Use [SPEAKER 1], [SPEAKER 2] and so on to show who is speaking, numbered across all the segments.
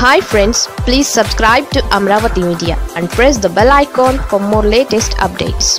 [SPEAKER 1] hi friends please subscribe to Amaravati media and press the bell icon for more latest updates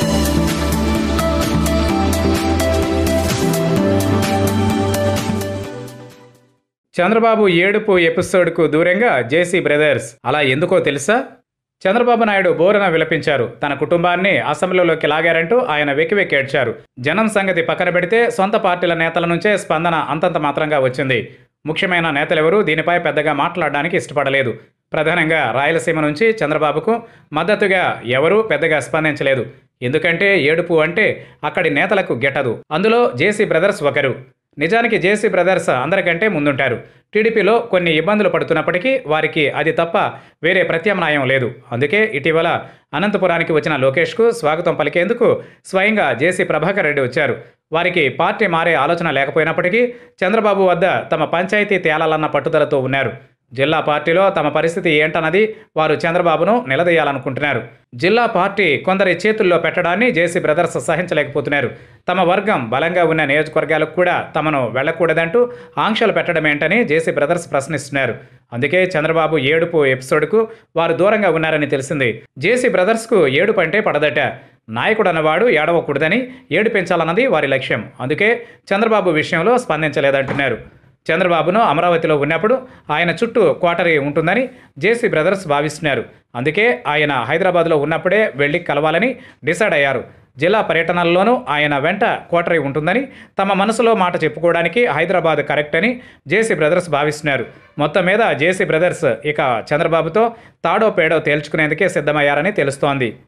[SPEAKER 2] Chandrababu ఏడుపు ఎపిసోడ్కు దూరంగా JC brothers అలా ఎందుకో తెలుసా చంద్రబాబు నాయుడు బోరన విలపించారు తన కుటుంబాన్ని అసెంబ్లీలోకి లాగారంటూ ఆయన వెక్కి వెక్కి ఏడ్చారు జనం సంగతి పక్కన పెడితే సొంత పార్టీల నేతల నుంచే స్పందన అంతంత మాత్రంగా వచ్చింది ముఖ్యమైన నేతలెవరూ దీనిపై పెద్దగా మాట్లాడడానికి ఇష్టపడలేదు ప్రధానంగా రాయలసీమ నుంచి చంద్రబాబుకు మద్దతుగా ఎవరూ పెద్దగా స్పందించలేదు ఎందుకంటే ఏడుపు అంటే అక్కడి నేతలకు గెటదు అందులో జేసీ బ్రదర్స్ ఒకరు నిజానికి జేసీ బ్రదర్స్ అందరికంటే ముందుంటారు టీడీపీలో కొన్ని ఇబ్బందులు పడుతున్నప్పటికీ వారికి అది తప్ప వేరే ప్రత్యామ్నాయం లేదు అందుకే ఇటీవల అనంతపురానికి వచ్చిన లోకేష్కు స్వాగతం పలికేందుకు స్వయంగా జేసీ ప్రభాకర్ రెడ్డి వచ్చారు వారికి పార్టీ మారే ఆలోచన లేకపోయినప్పటికీ చంద్రబాబు వద్ద తమ పంచాయతీ తేలాలన్న పట్టుదలతో ఉన్నారు జిల్లా పార్టీలో తమ పరిస్థితి ఏంటన్నది వారు చంద్రబాబును నిలదీయాలనుకుంటున్నారు జిల్లా పార్టీ కొందరి చేతుల్లో పెట్టడాన్ని జేసీ బ్రదర్స్ సహించలేకపోతున్నారు తమ వర్గం బలంగా ఉన్న నియోజకవర్గాలకు కూడా తమను వెళ్లకూడదంటూ ఆంక్షలు పెట్టడం ఏంటని జేసీ బ్రదర్స్ ప్రశ్నిస్తున్నారు అందుకే చంద్రబాబు ఏడుపు ఎపిసోడ్కు వారు దూరంగా ఉన్నారని తెలిసింది జేసీ బ్రదర్స్కు ఏడుపు అంటే పడదట నాయకుడు అన్నవాడు ఏడవకూడదని ఏడు పెంచాలన్నది వారి లక్ష్యం అందుకే చంద్రబాబు విషయంలో స్పందించలేదంటున్నారు చంద్రబాబును అమరావతిలో ఉన్నప్పుడు ఆయన చుట్టూ క్వార్టరీ ఉంటుందని జేసీ బ్రదర్స్ భావిస్తున్నారు అందుకే ఆయన హైదరాబాద్లో ఉన్నప్పుడే వెళ్ళి కలవాలని డిసైడ్ అయ్యారు జిల్లా పర్యటనల్లోనూ ఆయన వెంట క్వార్టరీ ఉంటుందని తమ మనసులో మాట చెప్పుకోవడానికి హైదరాబాద్ కరెక్ట్ అని జేసీ బ్రదర్స్ భావిస్తున్నారు మొత్తం మీద జేసీ బ్రదర్స్ ఇక చంద్రబాబుతో తాడో పేడో తేల్చుకునేందుకే సిద్ధమయ్యారని తెలుస్తోంది